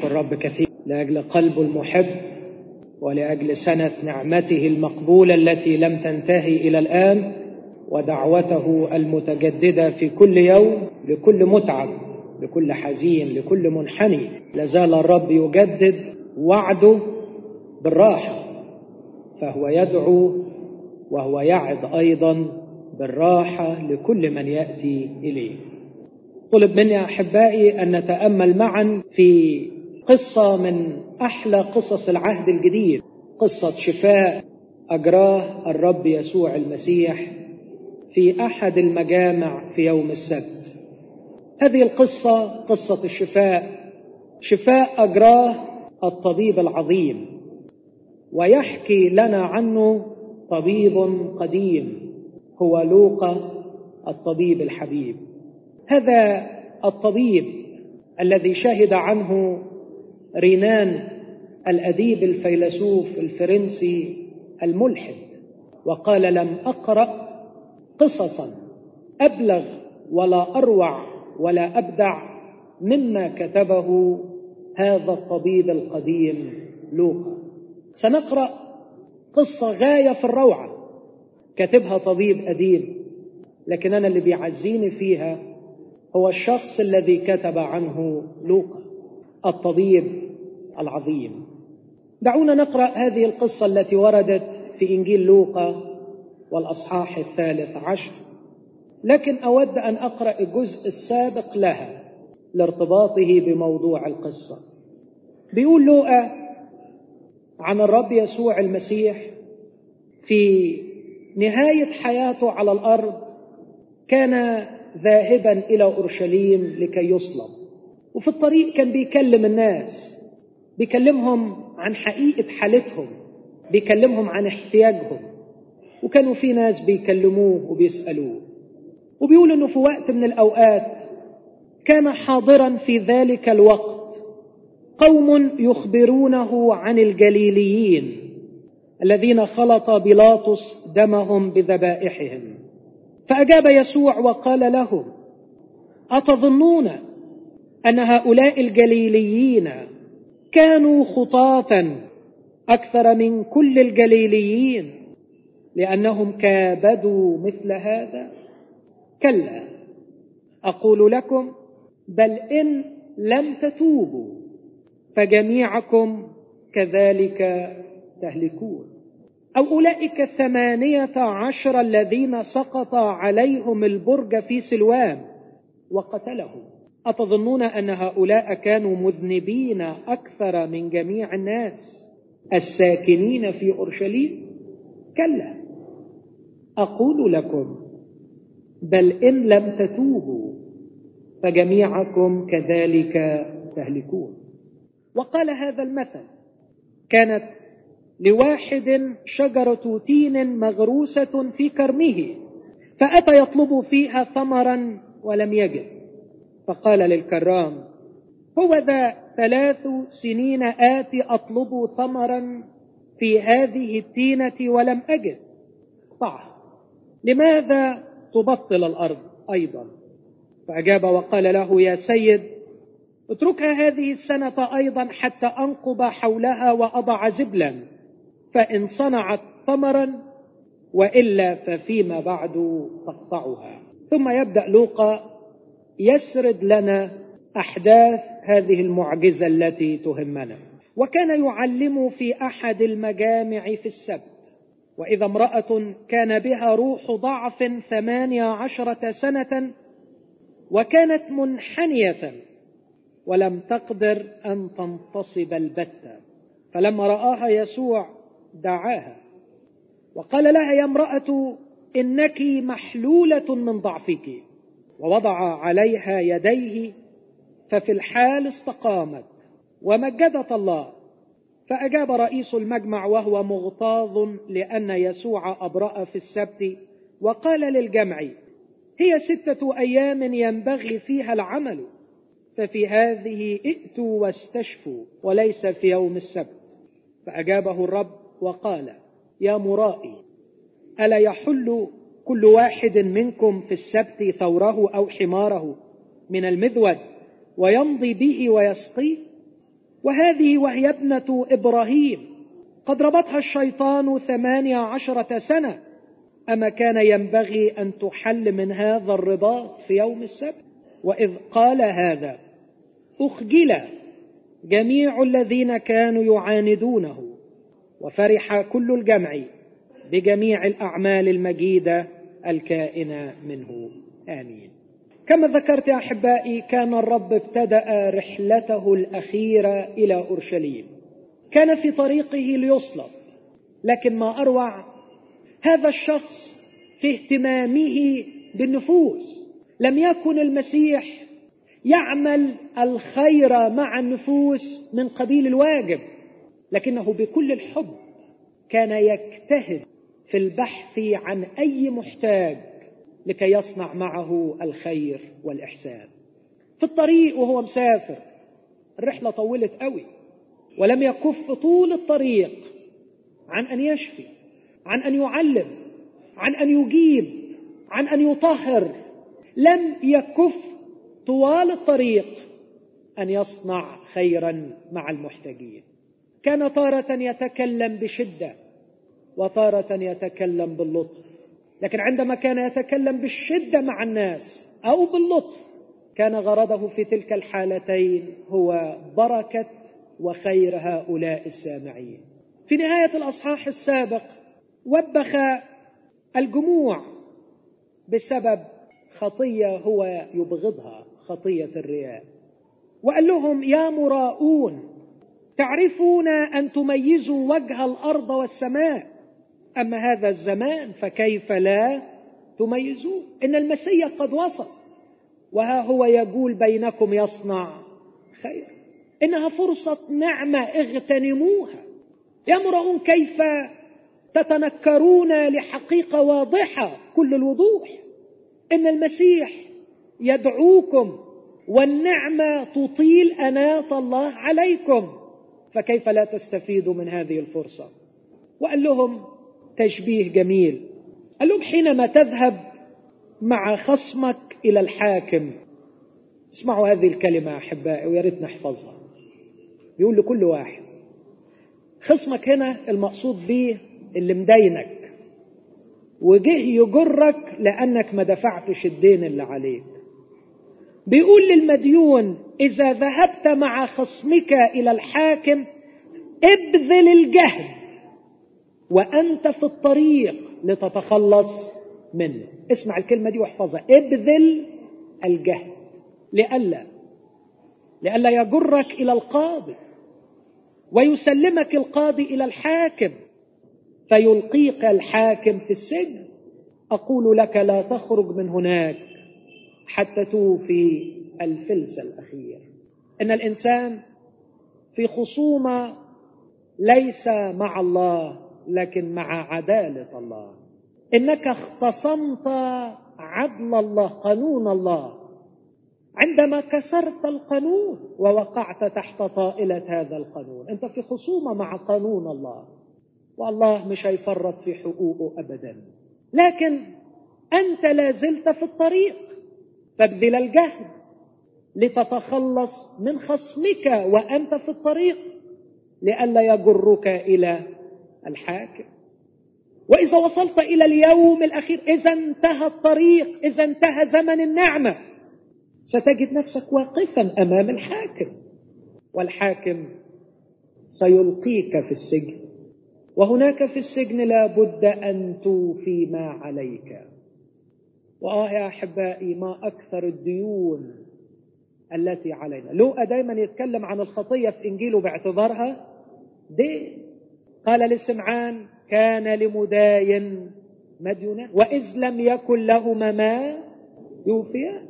الرب كثير لأجل قلبه المحب ولأجل سنة نعمته المقبولة التي لم تنتهي إلى الآن ودعوته المتجددة في كل يوم لكل متعب لكل حزين لكل منحني لازال الرب يجدد وعده بالراحة فهو يدعو وهو يعد أيضا بالراحة لكل من يأتي إليه طلب مني أحبائي أن نتأمل معا في قصة من أحلى قصص العهد الجديد قصة شفاء أجراه الرب يسوع المسيح في أحد المجامع في يوم السبت هذه القصة قصة الشفاء شفاء أجراه الطبيب العظيم ويحكي لنا عنه طبيب قديم هو لوقا الطبيب الحبيب هذا الطبيب الذي شهد عنه رينان الأديب الفيلسوف الفرنسي الملحد وقال لم أقرأ قصصا أبلغ ولا أروع ولا أبدع مما كتبه هذا الطبيب القديم لوقا سنقرأ قصة غاية في الروعة كاتبها طبيب أديب لكن أنا اللي بيعزيني فيها هو الشخص الذي كتب عنه لوقا الطبيب العظيم دعونا نقرأ هذه القصة التي وردت في إنجيل لوقا والأصحاح الثالث عشر لكن أود أن أقرأ الجزء السابق لها لارتباطه بموضوع القصة بيقول لوقا عن الرب يسوع المسيح في نهاية حياته على الأرض كان ذاهبا إلى أورشليم لكي يصلب وفي الطريق كان بيكلم الناس بيكلمهم عن حقيقة حالتهم بيكلمهم عن احتياجهم وكانوا في ناس بيكلموه وبيسألوه وبيقول انه في وقت من الاوقات كان حاضرا في ذلك الوقت قوم يخبرونه عن الجليليين الذين خلط بيلاطس دمهم بذبائحهم فاجاب يسوع وقال لهم اتظنون ان هؤلاء الجليليين كانوا خطاة اكثر من كل الجليليين لانهم كابدوا مثل هذا كلا اقول لكم بل ان لم تتوبوا فجميعكم كذلك تهلكون او اولئك الثمانيه عشر الذين سقط عليهم البرج في سلوان وقتلهم اتظنون ان هؤلاء كانوا مذنبين اكثر من جميع الناس الساكنين في اورشليم كلا اقول لكم بل ان لم تتوبوا فجميعكم كذلك تهلكون وقال هذا المثل كانت لواحد شجره تين مغروسه في كرمه فاتى يطلب فيها ثمرا ولم يجد فقال للكرام هو ذا ثلاث سنين آتي أطلب ثمرا في هذه التينة ولم أجد طعه لماذا تبطل الأرض أيضا فأجاب وقال له يا سيد اتركها هذه السنة أيضا حتى أنقب حولها وأضع زبلا فإن صنعت ثمرا وإلا ففيما بعد تقطعها ثم يبدأ لوقا يسرد لنا أحداث هذه المعجزة التي تهمنا وكان يعلم في أحد المجامع في السبت وإذا امرأة كان بها روح ضعف ثمانية عشرة سنة وكانت منحنية ولم تقدر أن تنتصب البتة فلما رآها يسوع دعاها وقال لها يا امرأة إنك محلولة من ضعفك ووضع عليها يديه ففي الحال استقامت ومجدت الله فأجاب رئيس المجمع وهو مغتاظ لأن يسوع أبرأ في السبت وقال للجمع هي ستة أيام ينبغي فيها العمل ففي هذه ائتوا واستشفوا وليس في يوم السبت فأجابه الرب وقال يا مرائي ألا يحل كل واحد منكم في السبت ثوره أو حماره من المذود ويمضي به ويسقيه وهذه وهي ابنة إبراهيم قد ربطها الشيطان ثمانية عشرة سنة أما كان ينبغي أن تحل من هذا الرباط في يوم السبت وإذ قال هذا أخجل جميع الذين كانوا يعاندونه وفرح كل الجمع بجميع الأعمال المجيدة الكائنة منه آمين كما ذكرت يا أحبائي كان الرب ابتدأ رحلته الأخيرة إلى أورشليم كان في طريقه ليصلب لكن ما أروع هذا الشخص في اهتمامه بالنفوس لم يكن المسيح يعمل الخير مع النفوس من قبيل الواجب لكنه بكل الحب كان يجتهد في البحث عن اي محتاج لكي يصنع معه الخير والاحسان في الطريق وهو مسافر الرحله طولت قوي ولم يكف طول الطريق عن ان يشفي عن ان يعلم عن ان يجيب عن ان يطهر لم يكف طوال الطريق ان يصنع خيرا مع المحتاجين كان تاره يتكلم بشده وتاره يتكلم باللطف لكن عندما كان يتكلم بالشده مع الناس او باللطف كان غرضه في تلك الحالتين هو بركه وخير هؤلاء السامعين في نهايه الاصحاح السابق وبخ الجموع بسبب خطيه هو يبغضها خطيه الرياء وقال لهم يا مراؤون تعرفون ان تميزوا وجه الارض والسماء اما هذا الزمان فكيف لا تميزوه ان المسيح قد وصل وها هو يقول بينكم يصنع خير انها فرصه نعمه اغتنموها يا مراؤون كيف تتنكرون لحقيقه واضحه كل الوضوح ان المسيح يدعوكم والنعمه تطيل اناه الله عليكم فكيف لا تستفيدوا من هذه الفرصه وقال لهم تشبيه جميل قال لهم حينما تذهب مع خصمك الى الحاكم اسمعوا هذه الكلمه احبائي ويا ريت نحفظها بيقول لكل واحد خصمك هنا المقصود به اللي مدينك وجه يجرك لانك ما دفعتش الدين اللي عليك بيقول للمديون اذا ذهبت مع خصمك الى الحاكم ابذل الجهد وانت في الطريق لتتخلص منه اسمع الكلمه دي واحفظها ابذل الجهد لئلا لئلا يجرك الى القاضي ويسلمك القاضي الى الحاكم فيلقيك الحاكم في السجن اقول لك لا تخرج من هناك حتى توفي الفلس الاخير ان الانسان في خصومه ليس مع الله لكن مع عداله الله انك اختصمت عدل الله قانون الله عندما كسرت القانون ووقعت تحت طائله هذا القانون انت في خصومه مع قانون الله والله مش هيفرط في حقوقه ابدا لكن انت لازلت في الطريق فابذل الجهد لتتخلص من خصمك وانت في الطريق لئلا يجرك الى الحاكم واذا وصلت الى اليوم الاخير اذا انتهى الطريق اذا انتهى زمن النعمه ستجد نفسك واقفا امام الحاكم والحاكم سيلقيك في السجن وهناك في السجن لا بد ان توفي ما عليك واه يا احبائي ما اكثر الديون التي علينا لوقا دايما يتكلم عن الخطيه في انجيله باعتبارها دين قال لسمعان كان لمداين مديونان واذ لم يكن لهما ما يوفيان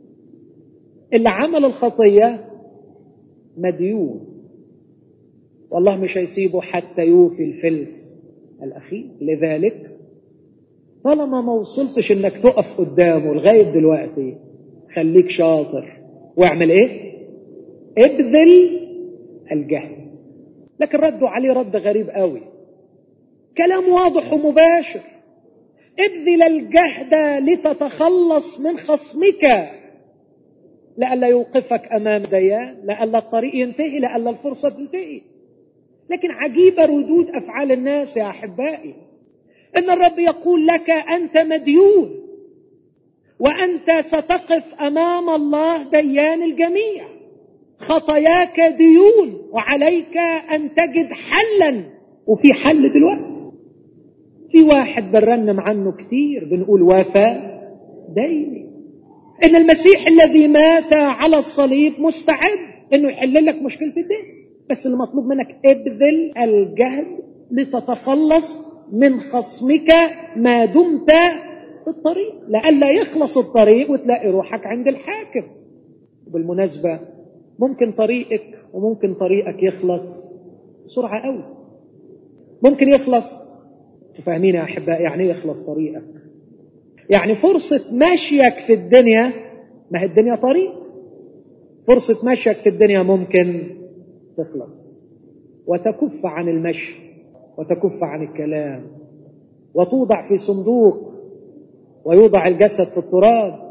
اللي عمل الخطيه مديون والله مش هيسيبه حتى يوفي الفلس الاخير لذلك طالما ما وصلتش انك تقف قدامه لغايه دلوقتي خليك شاطر واعمل ايه ابذل الجهد لكن ردوا عليه رد غريب قوي كلام واضح ومباشر ابذل الجهد لتتخلص من خصمك لئلا يوقفك امام ديان لئلا الطريق ينتهي لئلا الفرصه تنتهي لكن عجيبه ردود افعال الناس يا احبائي ان الرب يقول لك انت مديون وانت ستقف امام الله ديان الجميع خطاياك ديون وعليك ان تجد حلا وفي حل دلوقتي في واحد بنرنم عنه كتير بنقول وفى ديني ان المسيح الذي مات على الصليب مستعد انه يحل لك مشكله الدين بس اللي مطلوب منك ابذل الجهد لتتخلص من خصمك ما دمت في الطريق لئلا يخلص الطريق وتلاقي روحك عند الحاكم بالمناسبة ممكن طريقك وممكن طريقك يخلص بسرعة قوي ممكن يخلص تفهمين يا أحباء يعني ايه يخلص طريقك يعني فرصة مشيك في الدنيا ما هي الدنيا طريق فرصة مشيك في الدنيا ممكن تخلص وتكف عن المشي وتكف عن الكلام وتوضع في صندوق ويوضع الجسد في التراب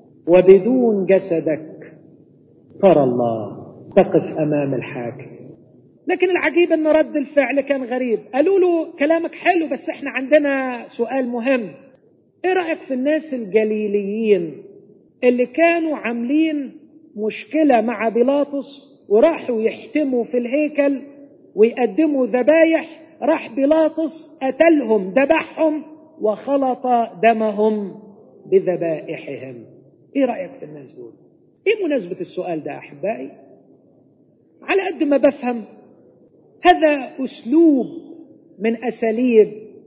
وبدون جسدك ترى الله تقف امام الحاكم لكن العجيب ان رد الفعل كان غريب قالوا له كلامك حلو بس احنا عندنا سؤال مهم ايه رايك في الناس الجليليين اللي كانوا عاملين مشكله مع بيلاطس وراحوا يحتموا في الهيكل ويقدموا ذبايح راح بيلاطس قتلهم ذبحهم وخلط دمهم بذبائحهم ايه رايك في الناس دول ايه مناسبه السؤال ده احبائي على قد ما بفهم هذا اسلوب من اساليب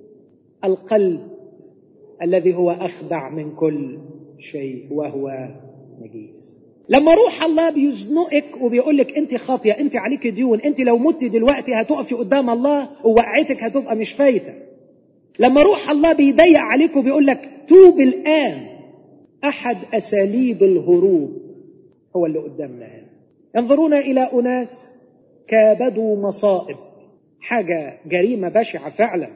القلب الذي هو اخدع من كل شيء وهو نجيس لما روح الله بيزنقك وبيقول لك انت خاطيه انت عليك ديون انت لو مت دلوقتي هتقفي قدام الله ووقعتك هتبقى مش فايته لما روح الله بيضيق عليك وبيقول لك توب الان احد اساليب الهروب هو اللي قدامنا هنا ينظرون الى اناس كابدوا مصائب حاجه جريمه بشعه فعلا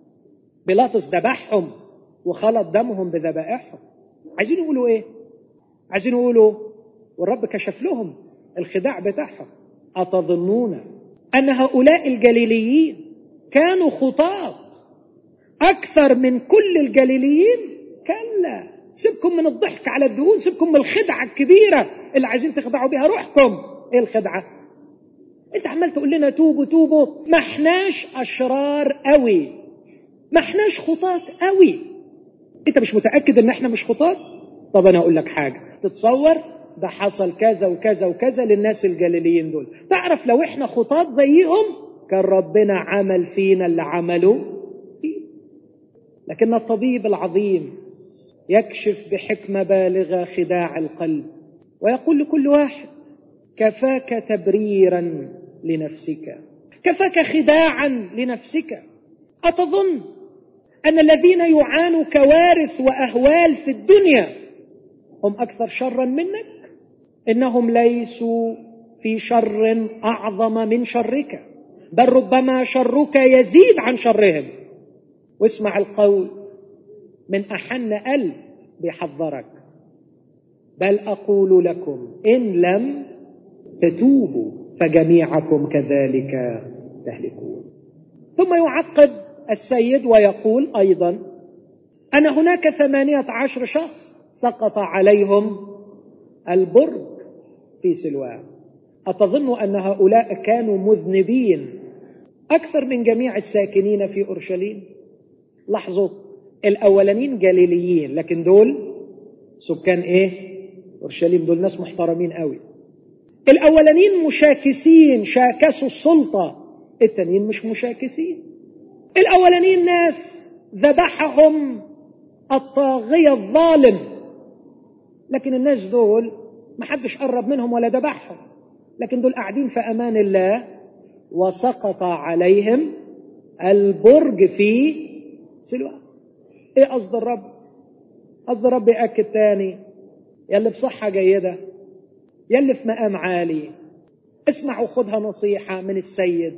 بيلاطس ذبحهم وخلط دمهم بذبائحهم عايزين يقولوا ايه عايزين يقولوا والرب كشف لهم الخداع بتاعهم أتظنون أن هؤلاء الجليليين كانوا خطاة أكثر من كل الجليليين كلا سيبكم من الضحك على الدهون سيبكم من الخدعة الكبيرة اللي عايزين تخدعوا بيها روحكم ايه الخدعة انت عمال تقول لنا توبوا توبوا ما احناش اشرار قوي ما احناش خطاة قوي انت مش متأكد ان احنا مش خطاة طب انا اقول لك حاجة تتصور ده حصل كذا وكذا وكذا للناس الجليليين دول تعرف لو احنا خطاط زيهم كان ربنا عمل فينا اللي عمله فيه لكن الطبيب العظيم يكشف بحكمة بالغة خداع القلب ويقول لكل واحد كفاك تبريرا لنفسك كفاك خداعا لنفسك أتظن أن الذين يعانوا كوارث وأهوال في الدنيا هم أكثر شرا منك انهم ليسوا في شر اعظم من شرك بل ربما شرك يزيد عن شرهم واسمع القول من احن قلب بيحذرك بل اقول لكم ان لم تتوبوا فجميعكم كذلك تهلكون ثم يعقب السيد ويقول ايضا ان هناك ثمانيه عشر شخص سقط عليهم البرج في سلوان أتظن أن هؤلاء كانوا مذنبين أكثر من جميع الساكنين في أورشليم لاحظوا الأولانين جليليين لكن دول سكان إيه أورشليم دول ناس محترمين قوي الأولانين مشاكسين شاكسوا السلطة التانيين مش مشاكسين الأولانين ناس ذبحهم الطاغية الظالم لكن الناس دول ما حدش قرب منهم ولا ذبحهم لكن دول قاعدين في امان الله وسقط عليهم البرج في سلوان ايه قصد الرب قصد الرب ياكد تاني يلي بصحه جيده يلي في مقام عالي اسمع وخدها نصيحه من السيد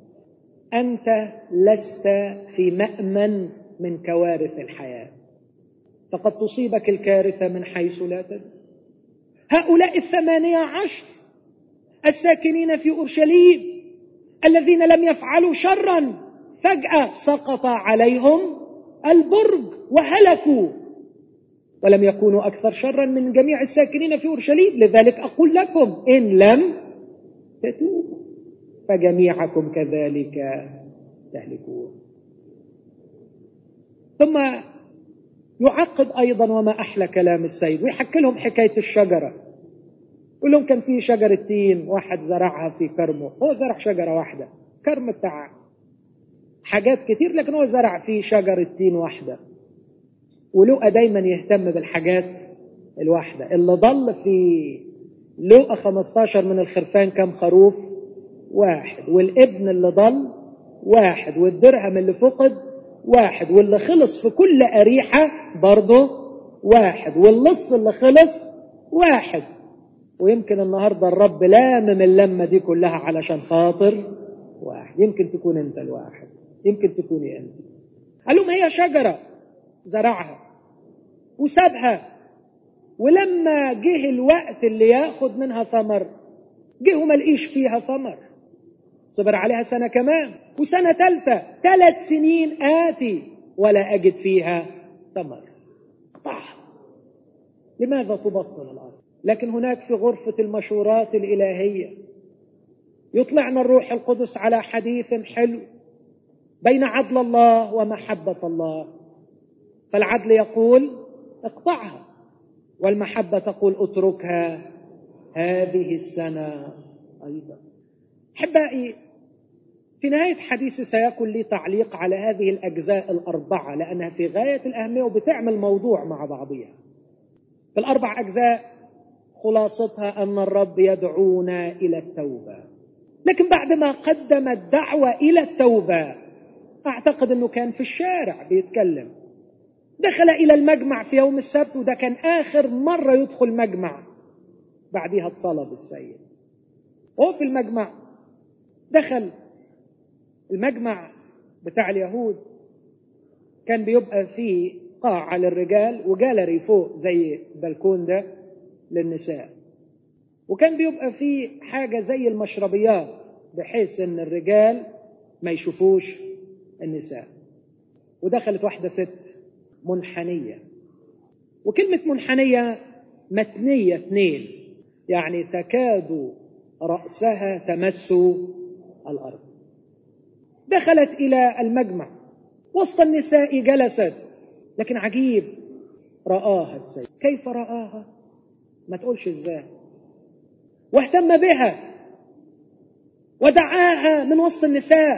انت لست في مامن من كوارث الحياه فقد تصيبك الكارثه من حيث لا تدري هؤلاء الثمانية عشر الساكنين في أورشليم الذين لم يفعلوا شرا فجأة سقط عليهم البرج وهلكوا ولم يكونوا أكثر شرا من جميع الساكنين في أورشليم لذلك أقول لكم إن لم تتوبوا فجميعكم كذلك تهلكون ثم يعقد أيضا وما أحلى كلام السيد ويحكي لهم حكاية الشجرة يقول لهم كان في شجرة تين واحد زرعها في كرمه هو زرع شجرة واحدة كرم بتاع حاجات كتير لكن هو زرع فيه شجرة تين واحدة ولقى دايما يهتم بالحاجات الواحدة اللي ضل في لقى 15 من الخرفان كم خروف واحد والابن اللي ضل واحد والدرهم اللي فقد واحد واللي خلص في كل أريحة برضه واحد واللص اللي خلص واحد ويمكن النهاردة الرب لامم اللمة دي كلها علشان خاطر واحد يمكن تكون انت الواحد يمكن تكوني انت قال لهم هي شجرة زرعها وسابها ولما جه الوقت اللي ياخد منها ثمر جه وما لقيش فيها ثمر صبر عليها سنة كمان وسنة ثالثة ثلاث سنين آتي ولا أجد فيها ثمر قطعها لماذا تبطل الأرض لكن هناك في غرفة المشورات الإلهية يطلعنا الروح القدس على حديث حلو بين عدل الله ومحبة الله فالعدل يقول اقطعها والمحبة تقول اتركها هذه السنة أيضا أحبائي في نهاية حديثي سيكون لي تعليق على هذه الأجزاء الأربعة لأنها في غاية الأهمية وبتعمل موضوع مع بعضها في الأربع أجزاء خلاصتها أن الرب يدعونا إلى التوبة لكن بعد ما قدم الدعوة إلى التوبة أعتقد أنه كان في الشارع بيتكلم دخل إلى المجمع في يوم السبت وده كان آخر مرة يدخل مجمع بعدها اتصلب السيد وهو في المجمع دخل المجمع بتاع اليهود كان بيبقى فيه قاعة للرجال وجالري فوق زي البلكون ده للنساء وكان بيبقى فيه حاجة زي المشربيات بحيث ان الرجال ما يشوفوش النساء ودخلت واحدة ست منحنية وكلمة منحنية متنية اثنين يعني تكاد رأسها تمس الأرض دخلت إلى المجمع وسط النساء جلست لكن عجيب رآها السيد كيف رآها ما تقولش ازاي واهتم بها ودعاها من وسط النساء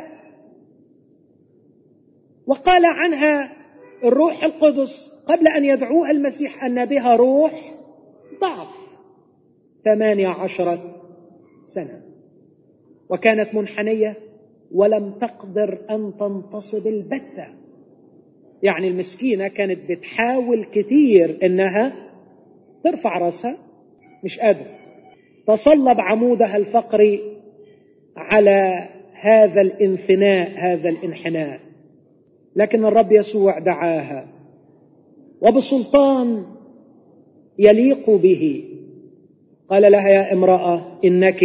وقال عنها الروح القدس قبل أن يدعوها المسيح أن بها روح ضعف ثمانية عشرة سنة وكانت منحنية ولم تقدر أن تنتصب البتة يعني المسكينة كانت بتحاول كتير إنها ترفع رأسها مش قادرة تصلب عمودها الفقري على هذا الانثناء هذا الانحناء لكن الرب يسوع دعاها وبسلطان يليق به قال لها يا امرأة إنك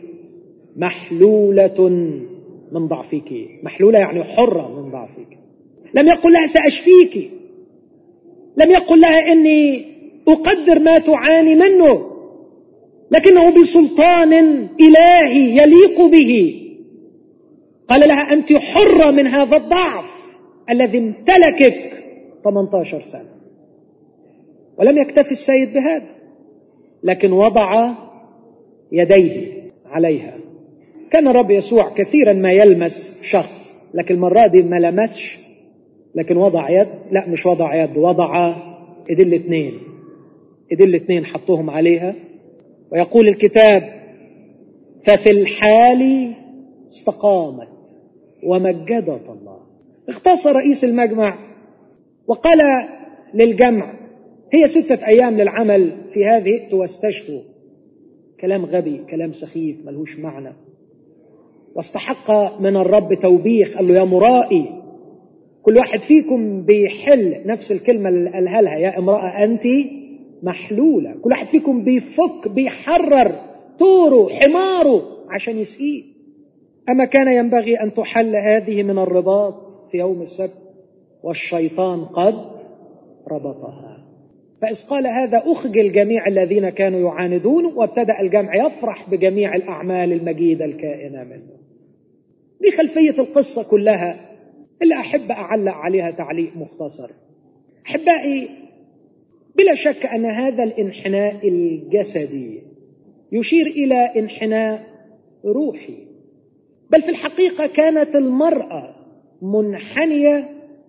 محلولة من ضعفك محلولة يعني حرة من ضعفك لم يقل لها سأشفيك لم يقل لها إني أقدر ما تعاني منه لكنه بسلطان إلهي يليق به قال لها أنت حرة من هذا الضعف الذي امتلكك 18 سنة ولم يكتفي السيد بهذا لكن وضع يديه عليها كان الرب يسوع كثيرا ما يلمس شخص لكن المرة دي ما لمسش لكن وضع يد لا مش وضع يد وضع ايدين الاثنين ايدين الاثنين حطوهم عليها ويقول الكتاب ففي الحال استقامت ومجدت الله اختص رئيس المجمع وقال للجمع هي ستة أيام للعمل في هذه ائتوا واستشفوا كلام غبي كلام سخيف ملهوش معنى واستحق من الرب توبيخ قال له يا مرائي كل واحد فيكم بيحل نفس الكلمة اللي قالها لها يا امرأة أنت محلولة كل واحد فيكم بيفك بيحرر توره حماره عشان يسقيه أما كان ينبغي أن تحل هذه من الرباط في يوم السبت والشيطان قد ربطها فإذ قال هذا أخجل جميع الذين كانوا يعاندون وابتدأ الجمع يفرح بجميع الأعمال المجيدة الكائنة منه دي خلفية القصة كلها اللي أحب أعلق عليها تعليق مختصر أحبائي بلا شك أن هذا الانحناء الجسدي يشير إلى انحناء روحي بل في الحقيقة كانت المرأة منحنية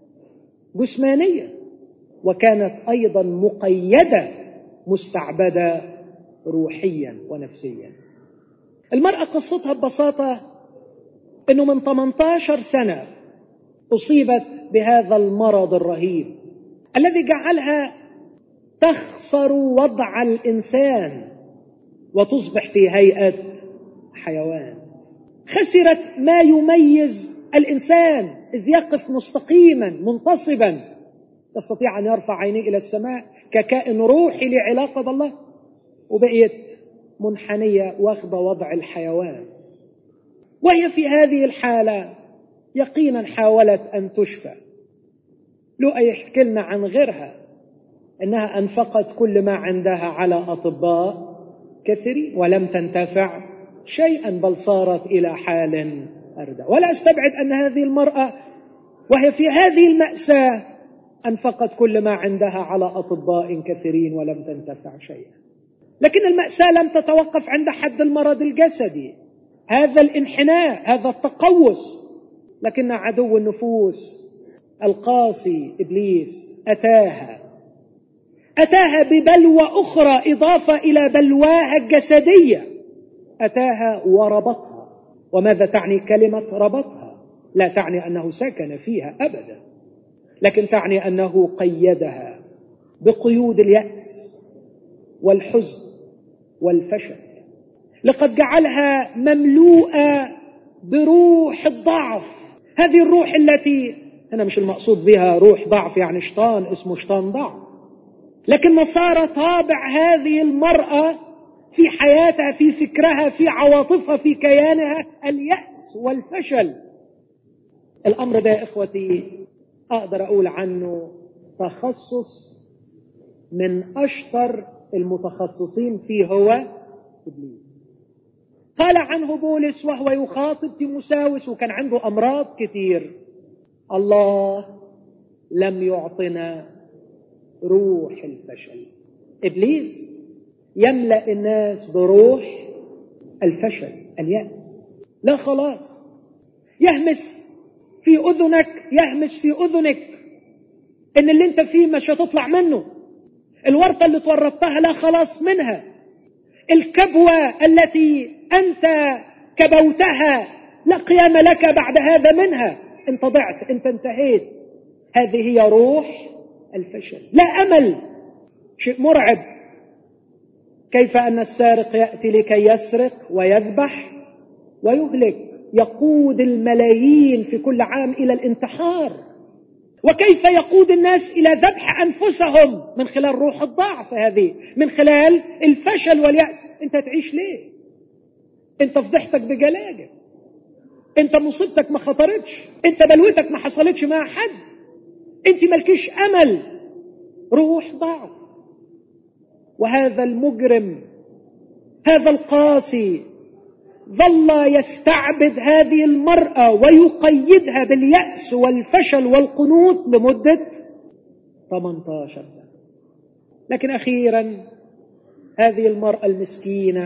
جسمانية وكانت أيضا مقيدة مستعبدة روحيا ونفسيا المرأة قصتها ببساطة أنه من 18 سنة أصيبت بهذا المرض الرهيب الذي جعلها تخسر وضع الإنسان وتصبح في هيئة حيوان خسرت ما يميز الإنسان إذ يقف مستقيما منتصبا يستطيع أن يرفع عينيه إلى السماء ككائن روحي لعلاقة بالله وبقيت منحنية واخذة وضع الحيوان وهي في هذه الحالة يقينا حاولت أن تشفى لو يحكي لنا عن غيرها أنها أنفقت كل ما عندها على أطباء كثيرين ولم تنتفع شيئا بل صارت إلى حال أردى ولا أستبعد أن هذه المرأة وهي في هذه المأساة أنفقت كل ما عندها على أطباء كثيرين ولم تنتفع شيئا لكن المأساة لم تتوقف عند حد المرض الجسدي هذا الانحناء هذا التقوس لكن عدو النفوس القاسي إبليس أتاها أتاها ببلوى أخرى إضافة إلى بلواها الجسدية أتاها وربطها وماذا تعني كلمة ربطها لا تعني أنه سكن فيها أبدا لكن تعني أنه قيدها بقيود اليأس والحزن والفشل لقد جعلها مملوءة بروح الضعف هذه الروح التي هنا مش المقصود بها روح ضعف يعني شيطان اسمه شيطان ضعف لكن صار طابع هذه المرأة في حياتها في فكرها في عواطفها في كيانها اليأس والفشل الأمر ده يا إخوتي أقدر أقول عنه تخصص من أشطر المتخصصين فيه هو إبليس قال عنه بولس وهو يخاطب تيموساوس وكان عنده أمراض كثير الله لم يعطنا روح الفشل إبليس يملأ الناس بروح الفشل اليأس لا خلاص يهمس في أذنك يهمس في أذنك إن اللي أنت فيه مش هتطلع منه الورطة اللي تورطتها لا خلاص منها الكبوة التي أنت كبوتها لا قيام لك بعد هذا منها انت ضعت انت انتهيت هذه هي روح الفشل لا أمل شيء مرعب كيف أن السارق يأتي لكي يسرق ويذبح ويهلك يقود الملايين في كل عام إلى الانتحار وكيف يقود الناس إلى ذبح أنفسهم من خلال روح الضعف هذه من خلال الفشل واليأس أنت تعيش ليه أنت فضحتك بجلاجة أنت مصيبتك ما خطرتش أنت بلوتك ما حصلتش مع حد أنت ملكيش أمل روح ضعف وهذا المجرم هذا القاسي ظل يستعبد هذه المرأة ويقيدها باليأس والفشل والقنوط لمدة 18 سنة لكن أخيرا هذه المرأة المسكينة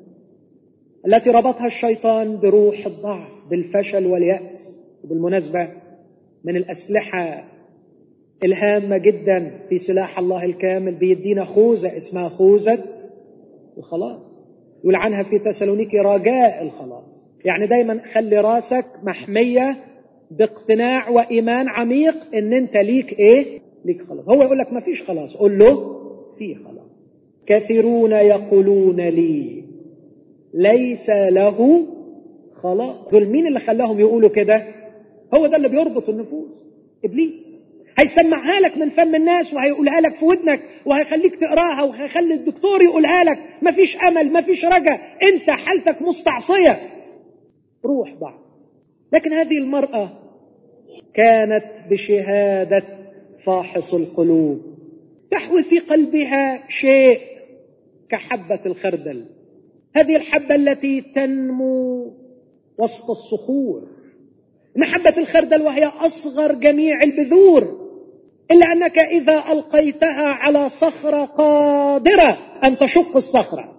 التي ربطها الشيطان بروح الضعف بالفشل واليأس وبالمناسبة من الأسلحة الهامة جدا في سلاح الله الكامل بيدينا خوذة اسمها خوذة الخلاص يقول عنها في تسالونيكي رجاء الخلاص يعني دايما خلي راسك محمية باقتناع وإيمان عميق ان انت ليك ايه ليك خلاص هو يقول لك ما فيش خلاص قول له في خلاص كثيرون يقولون لي ليس له خلاص دول مين اللي خلاهم يقولوا كده هو ده اللي بيربط النفوس ابليس هيسمعها لك من فم الناس وهيقولها لك في ودنك وهيخليك تقراها وهيخلي الدكتور يقولها لك مفيش امل مفيش رجا انت حالتك مستعصيه روح ضع لكن هذه المراه كانت بشهاده فاحص القلوب تحوي في قلبها شيء كحبه الخردل هذه الحبه التي تنمو وسط الصخور إن حبة الخردل وهي أصغر جميع البذور إلا أنك إذا ألقيتها على صخرة قادرة أن تشق الصخرة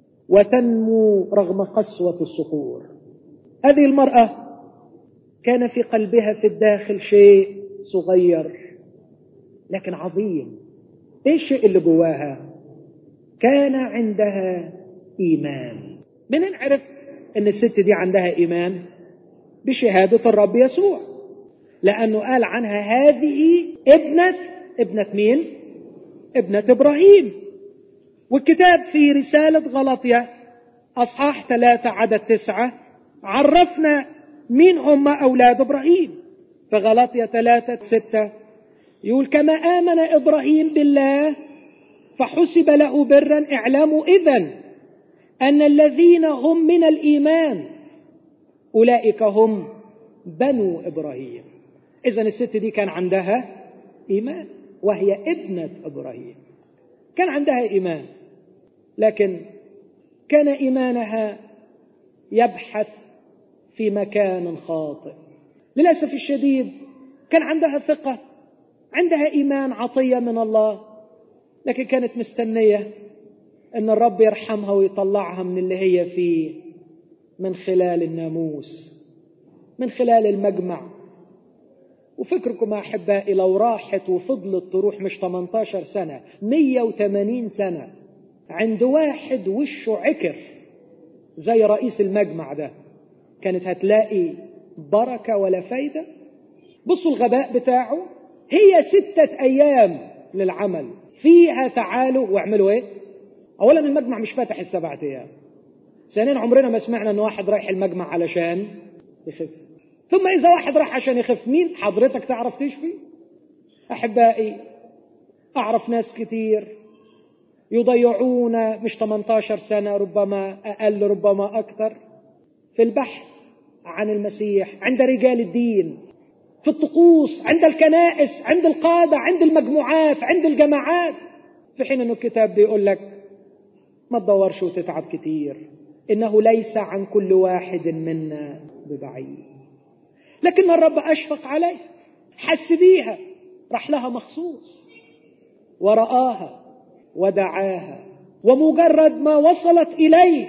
وتنمو رغم قسوة الصخور هذه المرأة كان في قلبها في الداخل شيء صغير لكن عظيم ايه الشيء اللي جواها كان عندها ايمان منين عرف ان الست دي عندها ايمان بشهادة الرب يسوع لأنه قال عنها هذه ابنة ابنة مين؟ ابنة إبراهيم والكتاب في رسالة غلطية أصحاح ثلاثة عدد تسعة عرفنا مين هم أولاد إبراهيم في غلطية ثلاثة ستة يقول كما آمن إبراهيم بالله فحسب له برا اعلموا إذن أن الذين هم من الإيمان أولئك هم بنو إبراهيم إذا الست دي كان عندها إيمان وهي ابنة إبراهيم كان عندها إيمان لكن كان إيمانها يبحث في مكان خاطئ للأسف الشديد كان عندها ثقة عندها إيمان عطية من الله لكن كانت مستنية أن الرب يرحمها ويطلعها من اللي هي فيه من خلال الناموس من خلال المجمع وفكركم أحبائي لو راحت وفضلت تروح مش 18 سنة 180 سنة عند واحد وشه عكر زي رئيس المجمع ده كانت هتلاقي بركة ولا فايدة بصوا الغباء بتاعه هي ستة أيام للعمل فيها تعالوا واعملوا ايه أولا المجمع مش فاتح السبعة أيام ثانيا عمرنا ما سمعنا ان واحد رايح المجمع علشان يخف ثم اذا واحد راح عشان يخف مين حضرتك تعرف تشفي احبائي اعرف ناس كتير يضيعون مش 18 سنه ربما اقل ربما اكثر في البحث عن المسيح عند رجال الدين في الطقوس عند الكنائس عند القاده عند المجموعات عند الجماعات في حين انه الكتاب بيقول لك ما تدورش وتتعب كتير انه ليس عن كل واحد منا ببعيد لكن الرب اشفق عليه حس بيها راح لها مخصوص ورآها ودعاها ومجرد ما وصلت اليه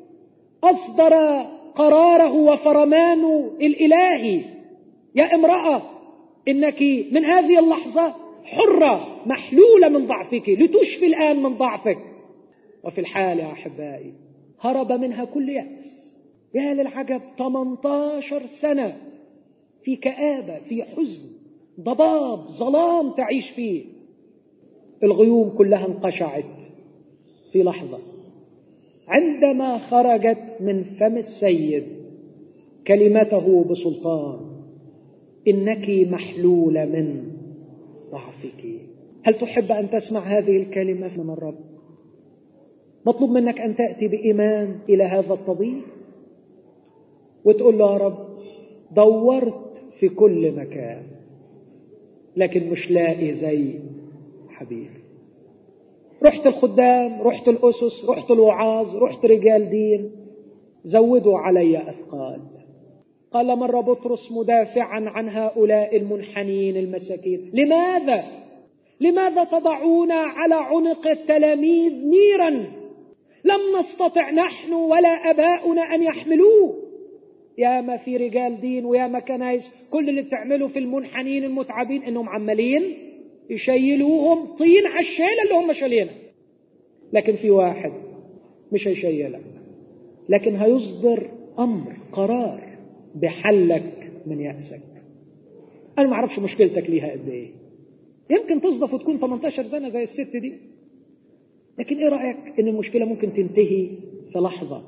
اصدر قراره وفرمانه الالهي يا امراه انك من هذه اللحظه حره محلوله من ضعفك لتشفي الان من ضعفك وفي الحال يا احبائي هرب منها كل يأس يا للعجب 18 سنة في كآبة في حزن ضباب ظلام تعيش فيه الغيوم كلها انقشعت في لحظة عندما خرجت من فم السيد كلمته بسلطان إنك محلولة من ضعفك هل تحب أن تسمع هذه الكلمة من الرب مطلوب منك أن تأتي بإيمان إلى هذا الطبيب وتقول له يا رب دورت في كل مكان لكن مش لاقي زي حبيبي رحت الخدام رحت الأسس رحت الوعاظ رحت رجال دين زودوا علي أثقال قال مرة بطرس مدافعا عن هؤلاء المنحنين المساكين لماذا لماذا تضعون على عنق التلاميذ نيرا لم نستطع نحن ولا أباؤنا أن يحملوه يا ما في رجال دين ويا ما كنايس كل اللي بتعمله في المنحنين المتعبين انهم عمالين يشيلوهم طين على الشيلة اللي هم شايلينها لكن في واحد مش هيشيلك لكن هيصدر أمر قرار بحلك من يأسك أنا ما أعرفش مشكلتك ليها قد إيه يمكن تصدف وتكون 18 سنة زي الست دي لكن إيه رأيك إن المشكلة ممكن تنتهي في لحظة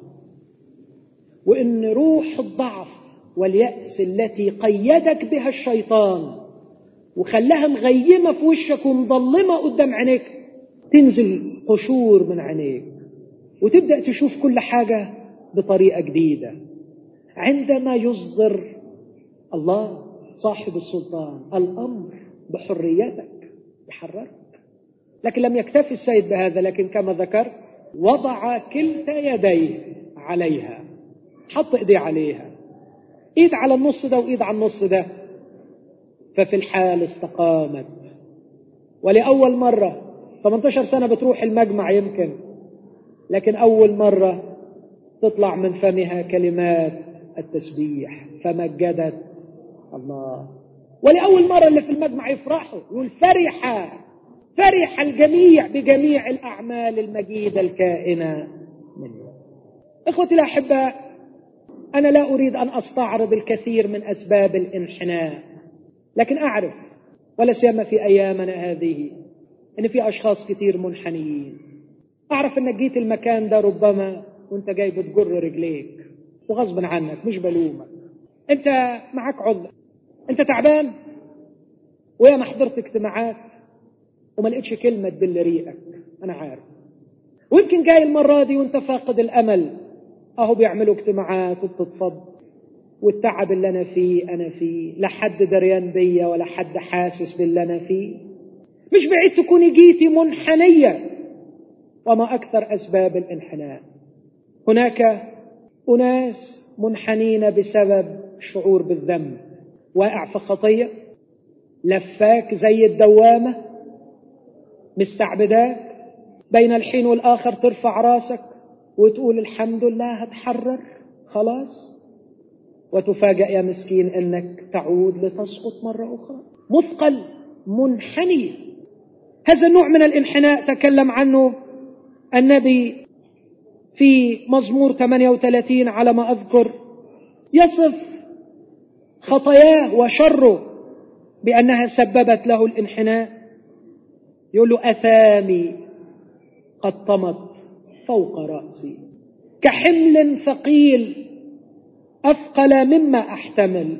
وإن روح الضعف واليأس التي قيدك بها الشيطان وخلاها مغيمة في وشك ومظلمة قدام عينيك تنزل قشور من عينيك وتبدأ تشوف كل حاجة بطريقة جديدة عندما يصدر الله صاحب السلطان الأمر بحريتك يحررك لكن لم يكتفي السيد بهذا لكن كما ذكرت وضع كلتا يديه عليها حط ايديه عليها ايد على النص ده وايد على النص ده ففي الحال استقامت ولأول مرة 18 سنة بتروح المجمع يمكن لكن أول مرة تطلع من فمها كلمات التسبيح فمجدت الله ولأول مرة اللي في المجمع يفرحوا يقول فرح فرح الجميع بجميع الأعمال المجيدة الكائنة منه إخوتي الأحباء أنا لا أريد أن أستعرض الكثير من أسباب الانحناء لكن أعرف ولا سيما في أيامنا هذه إن في أشخاص كثير منحنيين أعرف إنك جيت المكان ده ربما وأنت جاي بتجر رجليك وغصب عنك مش بلومك أنت معاك عذر أنت تعبان ويا ما حضرت اجتماعات وما لقيتش كلمة تبل ريقك أنا عارف ويمكن جاي المرة دي وأنت فاقد الأمل أهو بيعملوا اجتماعات وبتتفض والتعب اللي أنا فيه أنا فيه لا حد دريان بيا ولا حد حاسس باللي أنا فيه مش بعيد تكوني جيتي منحنية وما أكثر أسباب الانحناء هناك أناس منحنين بسبب الشعور بالذنب واقع في خطية لفاك زي الدوامة مستعبداك بين الحين والآخر ترفع راسك وتقول الحمد لله هتحرر خلاص وتفاجأ يا مسكين أنك تعود لتسقط مرة أخرى مثقل منحني هذا النوع من الانحناء تكلم عنه النبي في مزمور 38 على ما أذكر يصف خطاياه وشره بأنها سببت له الانحناء يقول له أثامي قد طمت فوق رأسي كحمل ثقيل أثقل مما أحتمل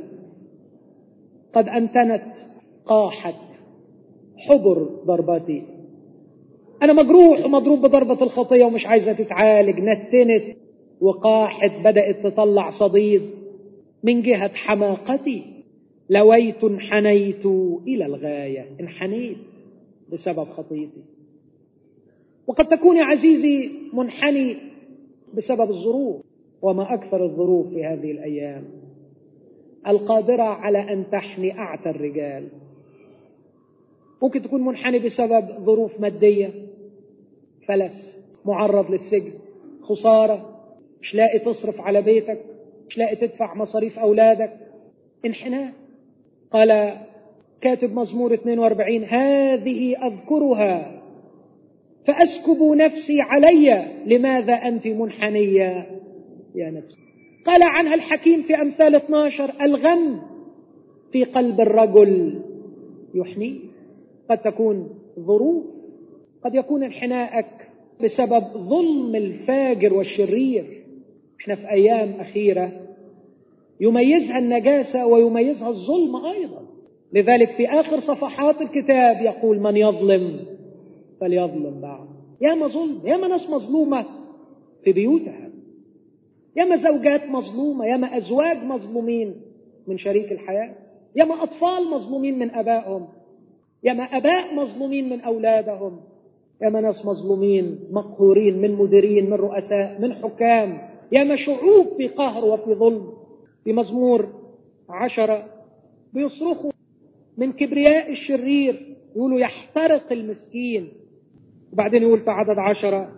قد أنتنت قاحت حبر ضربتي أنا مجروح ومضروب بضربة الخطية ومش عايزة تتعالج نتنت وقاحت بدأت تطلع صديد من جهة حماقتي لويت انحنيت إلى الغاية انحنيت بسبب خطيتي وقد تكون يا عزيزي منحني بسبب الظروف وما أكثر الظروف في هذه الأيام القادرة على أن تحمي أعتى الرجال ممكن تكون منحني بسبب ظروف مادية فلس معرض للسجن خسارة مش لاقي تصرف على بيتك مش لاقي تدفع مصاريف أولادك انحناء قال كاتب مزمور 42 هذه أذكرها فأسكب نفسي علي لماذا أنت منحنية يا نفسي قال عنها الحكيم في أمثال 12 الغم في قلب الرجل يحنيه قد تكون ظروف قد يكون انحناءك بسبب ظلم الفاجر والشرير احنا في ايام اخيره يميزها النجاسه ويميزها الظلم ايضا لذلك في اخر صفحات الكتاب يقول من يظلم فليظلم بعض ياما ظلم ياما ناس مظلومه في بيوتها ياما زوجات مظلومه ياما ازواج مظلومين من شريك الحياه ياما اطفال مظلومين من ابائهم ياما اباء مظلومين من اولادهم ياما ناس مظلومين مقهورين من مديرين من رؤساء من حكام ياما شعوب في قهر وفي ظلم في مزمور عشرة بيصرخوا من كبرياء الشرير يقولوا يحترق المسكين وبعدين يقول في عدد عشرة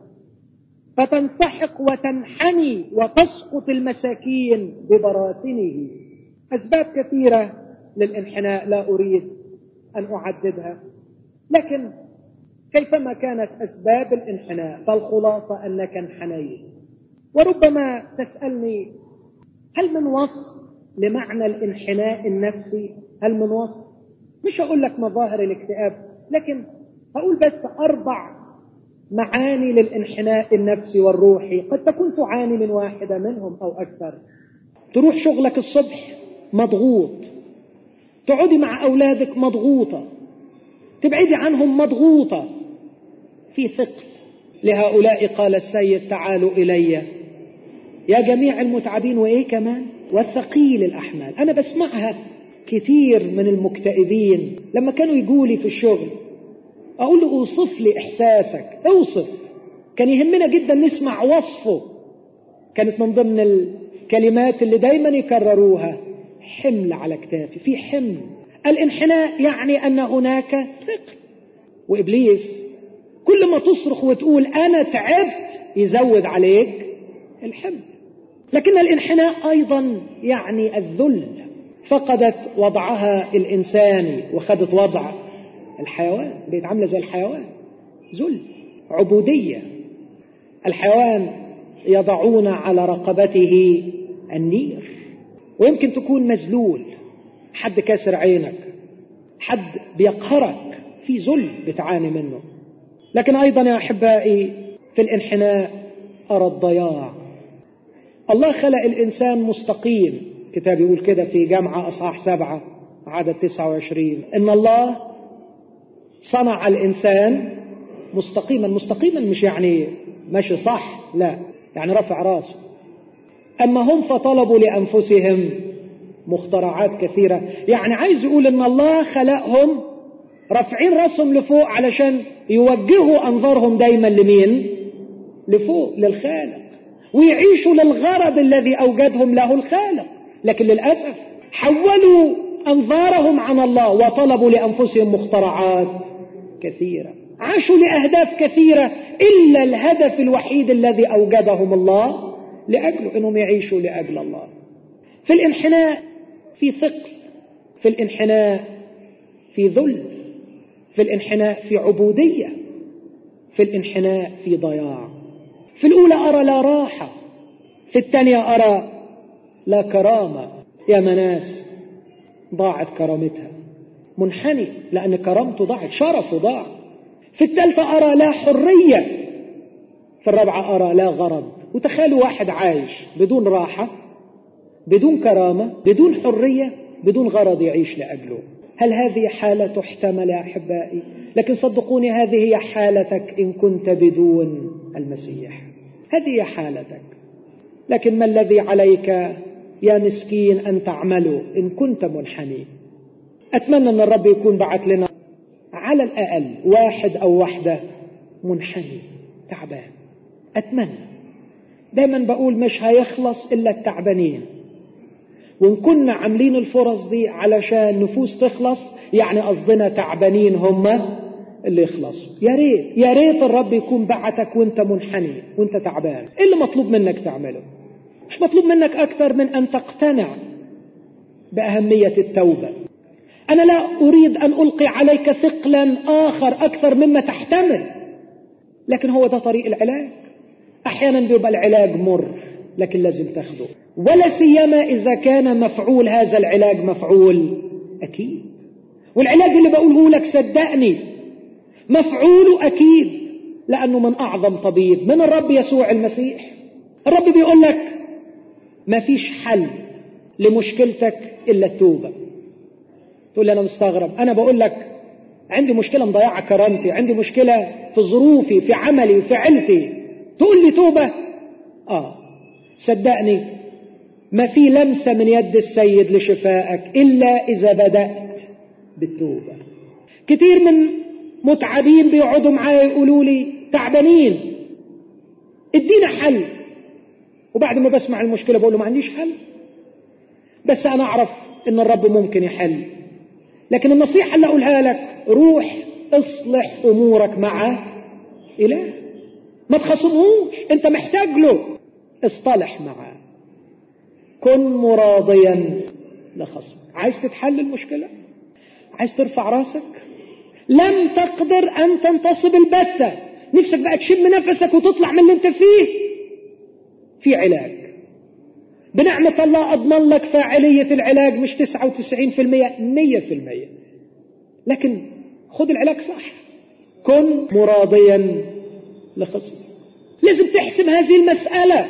فتنسحق وتنحني وتسقط المساكين ببراثنه أسباب كثيرة للانحناء لا أريد أن أعددها لكن كيفما كانت أسباب الانحناء فالخلاصة أنك انحنيت وربما تسألني هل من وصف لمعنى الانحناء النفسي هل من وصف مش هقول لك مظاهر الاكتئاب لكن هقول بس أربع معاني للانحناء النفسي والروحي قد تكون تعاني من واحدة منهم أو أكثر تروح شغلك الصبح مضغوط تقعدي مع أولادك مضغوطة تبعدي عنهم مضغوطة في ثقل لهؤلاء قال السيد تعالوا إلي يا جميع المتعبين وإيه كمان والثقيل الأحمال أنا بسمعها كتير من المكتئبين لما كانوا يقولي في الشغل أقول له أوصف لي إحساسك أوصف كان يهمنا جدا نسمع وصفه كانت من ضمن الكلمات اللي دايما يكرروها حمل على كتافي في حمل الانحناء يعني أن هناك ثقل وإبليس كل ما تصرخ وتقول أنا تعبت يزود عليك الحمل لكن الانحناء أيضا يعني الذل فقدت وضعها الإنساني وخدت وضع الحيوان بقت عاملة زي الحيوان ذل عبودية الحيوان يضعون على رقبته النير ويمكن تكون مذلول حد كاسر عينك حد بيقهرك في ذل بتعاني منه لكن أيضا يا أحبائي في الانحناء أرى الضياع الله خلق الإنسان مستقيم كتاب يقول كده في جامعة أصحاح سبعة عدد 29 إن الله صنع الإنسان مستقيما مستقيما مش يعني ماشي صح لا يعني رفع راسه أما هم فطلبوا لأنفسهم مخترعات كثيرة يعني عايز يقول إن الله خلقهم رافعين راسهم لفوق علشان يوجهوا أنظارهم دايما لمين لفوق للخالق ويعيشوا للغرض الذي أوجدهم له الخالق لكن للأسف حولوا أنظارهم عن الله وطلبوا لأنفسهم مخترعات كثيرة عاشوا لأهداف كثيرة إلا الهدف الوحيد الذي أوجدهم الله لأجله أنهم يعيشوا لأجل الله في الانحناء في ثقل في الانحناء في ذل في الانحناء في عبودية في الانحناء في ضياع في الأولى أرى لا راحة في الثانية أرى لا كرامة يا مناس ضاعت كرامتها منحني لأن كرامته ضاعت شرفه ضاع في الثالثة أرى لا حرية في الرابعة أرى لا غرض وتخيلوا واحد عايش بدون راحة بدون كرامة بدون حرية بدون غرض يعيش لأجله هل هذه حالة تحتمل يا أحبائي لكن صدقوني هذه هي حالتك إن كنت بدون المسيح هذه هي حالتك لكن ما الذي عليك يا مسكين أن تعمله إن كنت منحني أتمنى أن الرب يكون بعت لنا على الأقل واحد أو واحدة منحني تعبان أتمنى دايما بقول مش هيخلص إلا التعبانين وإن كنا عاملين الفرص دي علشان نفوس تخلص يعني قصدنا تعبانين هم اللي يخلصوا يا ريت يا ريت الرب يكون بعتك وانت منحني وانت تعبان ايه اللي مطلوب منك تعمله مش مطلوب منك اكتر من ان تقتنع باهميه التوبه انا لا اريد ان القي عليك ثقلا اخر اكثر مما تحتمل لكن هو ده طريق العلاج احيانا بيبقى العلاج مر لكن لازم تاخده ولا سيما اذا كان مفعول هذا العلاج مفعول اكيد والعلاج اللي بقوله لك صدقني مفعوله اكيد لانه من اعظم طبيب من الرب يسوع المسيح الرب بيقول لك ما فيش حل لمشكلتك الا التوبه تقول لي انا مستغرب انا بقول لك عندي مشكله مضيعه كرامتي عندي مشكله في ظروفي في عملي في عيلتي تقول لي توبه اه صدقني ما في لمسه من يد السيد لشفائك الا اذا بدات بالتوبه كتير من متعبين بيقعدوا معايا يقولوا لي تعبانين ادينا حل وبعد ما بسمع المشكله بقول له ما عنديش حل بس انا اعرف ان الرب ممكن يحل لكن النصيحه اللي اقولها لك روح اصلح امورك مع اله ما تخصمهوش انت محتاج له اصطلح معاه كن مراضيا لخصمك عايز تتحل المشكله عايز ترفع راسك لم تقدر ان تنتصب البتة نفسك بقى تشم نفسك وتطلع من اللي انت فيه في علاج بنعمة الله أضمن لك فاعلية العلاج مش 99% 100% لكن خد العلاج صح كن مراضيا لخصمك لازم تحسم هذه المسألة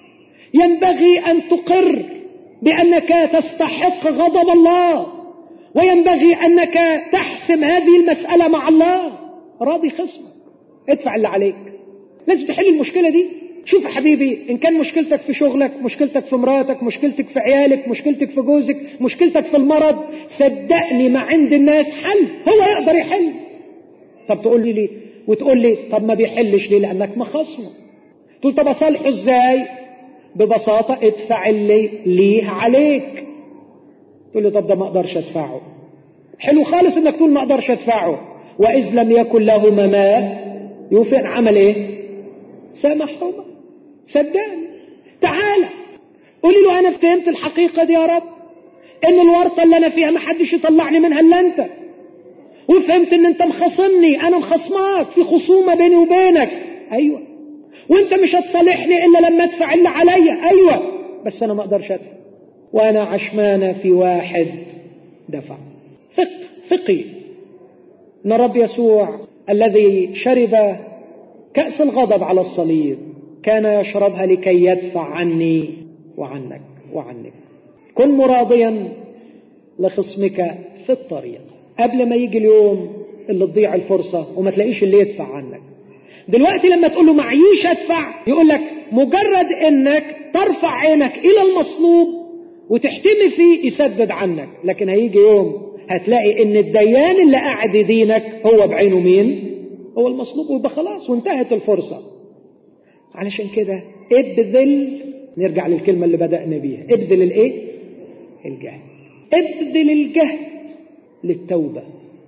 ينبغي أن تقر بأنك تستحق غضب الله وينبغي أنك تحسم هذه المسألة مع الله راضي خصمك ادفع اللي عليك لازم تحل المشكلة دي شوف يا حبيبي إن كان مشكلتك في شغلك مشكلتك في مراتك مشكلتك في عيالك مشكلتك في جوزك مشكلتك في المرض صدقني ما عند الناس حل هو يقدر يحل طب تقول لي ليه وتقول لي طب ما بيحلش ليه لأنك مخصمه تقول طب أصالحه إزاي ببساطة ادفع اللي ليه عليك تقول لي طب ده ما أقدرش أدفعه حلو خالص إنك تقول ما أقدرش أدفعه وإذ لم يكن له ما يوفي عمل إيه سامحهما صدقني تعالى قولي له أنا فهمت الحقيقة دي يا رب إن الورطة اللي أنا فيها ما حدش يطلعني منها إلا أنت وفهمت إن أنت مخاصمني أنا مخاصماك في خصومة بيني وبينك أيوة وأنت مش هتصالحني إلا لما أدفع اللي عليا أيوة بس أنا ما أقدرش أدفع وأنا عشمانة في واحد دفع ثق ثقي ان الرب يسوع الذي شرب كأس الغضب على الصليب كان يشربها لكي يدفع عني وعنك وعنك كن مراضيا لخصمك في الطريق قبل ما يجي اليوم اللي تضيع الفرصة وما تلاقيش اللي يدفع عنك دلوقتي لما تقول له معيش ادفع يقول لك مجرد انك ترفع عينك الى المصلوب وتحتمي فيه يسدد عنك لكن هيجي يوم هتلاقي ان الديان اللي قاعد يدينك هو بعينه مين هو المصلوب ويبقى خلاص وانتهت الفرصة علشان كده ابذل نرجع للكلمة اللي بدأنا بيها ابذل الايه الجهد ابذل الجهد للتوبة